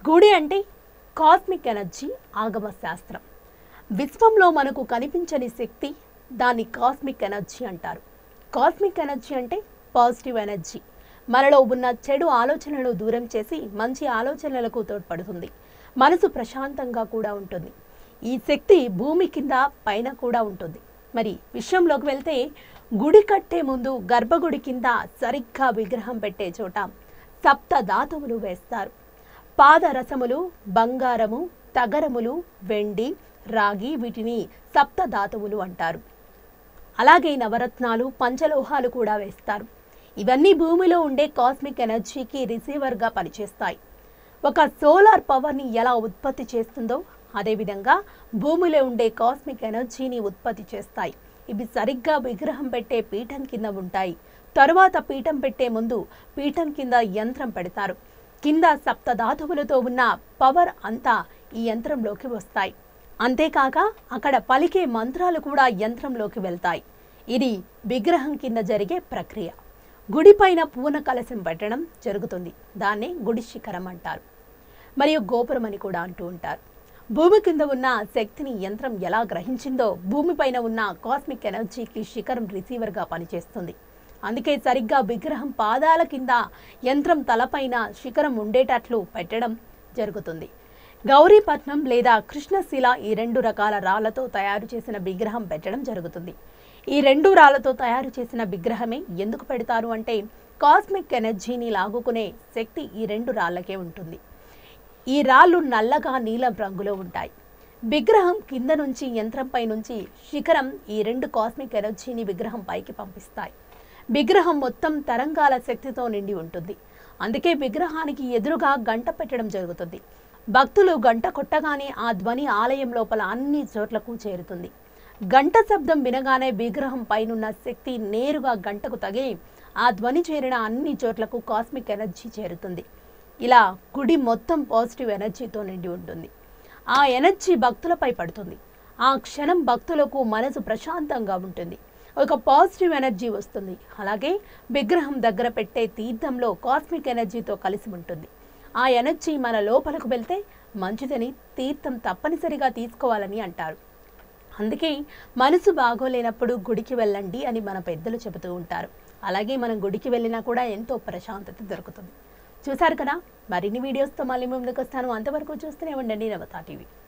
గుడి అంటే cosmic energy ఆగమ శాస్త్రం విశ్వంలో మనకు కనిపించని శక్తి దాన్ని కాస్మిక్ ఎనర్జీ అంటారు కాస్మిక్ ఎనర్జీ అంటే పాజిటివ్ ఎనర్జీ మనలో ఉన్న చెడు ఆలోచనలను దూరం చేసి మంచి ఆలోచనలకు తోడ్పడుతుంది మనసు ప్రశాంతంగా కూడా ఉంటుంది ఈ శక్తి భూమి కింద పైన కూడా ఉంటుంది మరి విషయంలోకి వెళ్తే గుడి కట్టే ముందు గర్భగుడి కింద సరిగ్గా విగ్రహం పెట్టే చోట సప్త ధాతువులు వేస్తారు పాదరసములు బంగారము తగరములు వెండి రాగి వీటిని సప్త ధాతువులు అంటారు అలాగే నవరత్నాలు పంచలోహాలు కూడా వేస్తారు ఇవన్నీ భూమిలో ఉండే కాస్మిక్ ఎనర్జీకి రిసీవర్గా పనిచేస్తాయి ఒక సోలార్ పవర్ని ఎలా ఉత్పత్తి చేస్తుందో అదేవిధంగా భూమిలో ఉండే కాస్మిక్ ఎనర్జీని ఉత్పత్తి చేస్తాయి ఇవి సరిగ్గా విగ్రహం పెట్టే పీఠం కింద ఉంటాయి తరువాత పీఠం పెట్టే ముందు పీఠం కింద యంత్రం పెడతారు కింద సప్తధాతువులతో ఉన్న పవర్ అంతా ఈ యంత్రంలోకి వస్తాయి అంతేకాక అక్కడ పలికే మంత్రాలు కూడా యంత్రంలోకి వెళ్తాయి ఇది విగ్రహం కింద జరిగే ప్రక్రియ గుడిపైన పూన కలశం పెట్టడం జరుగుతుంది దాన్నే గుడి శిఖరం అంటారు మరియు గోపురం అని కూడా అంటూ ఉంటారు భూమి కింద ఉన్న శక్తిని యంత్రం ఎలా గ్రహించిందో భూమిపైన ఉన్న కాస్మిక్ ఎనర్జీకి శిఖరం రిసీవర్గా పనిచేస్తుంది అందుకే సరిగ్గా విగ్రహం పాదాల కింద యంత్రం తలపైన శిఖరం ఉండేటట్లు పెట్టడం జరుగుతుంది గౌరీపట్నం లేదా కృష్ణశిల ఈ రెండు రకాల రాళ్లతో తయారు చేసిన విగ్రహం పెట్టడం జరుగుతుంది ఈ రెండు రాళ్లతో తయారు చేసిన విగ్రహమే ఎందుకు పెడతారు అంటే కాస్మిక్ ఎనర్జీని లాగుకునే శక్తి ఈ రెండు రాళ్ళకే ఉంటుంది ఈ రాళ్ళు నల్లగా నీలం రంగులో ఉంటాయి విగ్రహం కింద నుంచి యంత్రంపై నుంచి శిఖరం ఈ రెండు కాస్మిక్ ఎనర్జీని విగ్రహం పైకి పంపిస్తాయి విగ్రహం మొత్తం తరంగాల శక్తితో నిండి ఉంటుంది అందుకే విగ్రహానికి ఎదురుగా గంట పెట్టడం జరుగుతుంది భక్తులు గంట కొట్టగానే ఆ ధ్వని ఆలయం లోపల అన్ని చోట్లకు చేరుతుంది గంట శబ్దం వినగానే విగ్రహం పైనున్న శక్తి నేరుగా గంటకు తగిలి ఆ ధ్వని చేరిన అన్ని చోట్లకు కాస్మిక్ ఎనర్జీ చేరుతుంది ఇలా గుడి మొత్తం పాజిటివ్ ఎనర్జీతో నిండి ఉంటుంది ఆ ఎనర్జీ భక్తులపై పడుతుంది ఆ క్షణం భక్తులకు మనసు ప్రశాంతంగా ఉంటుంది ఒక పాజిటివ్ ఎనర్జీ వస్తుంది అలాగే విగ్రహం దగ్గర పెట్టే తీర్థంలో కాస్మిక్ ఎనర్జీతో కలిసి ఉంటుంది ఆ ఎనర్జీ మన లోపలకు వెళ్తే మంచిదని తీర్థం తప్పనిసరిగా తీసుకోవాలని అంటారు అందుకే మనసు బాగోలేనప్పుడు గుడికి వెళ్ళండి అని మన పెద్దలు చెబుతూ ఉంటారు అలాగే మనం గుడికి వెళ్ళినా కూడా ఎంతో ప్రశాంతత దొరుకుతుంది చూశారు కదా మరిన్ని వీడియోస్తో మళ్ళీ ముందుకు వస్తాను అంతవరకు చూస్తూనే ఉండండి నవతా టీవీ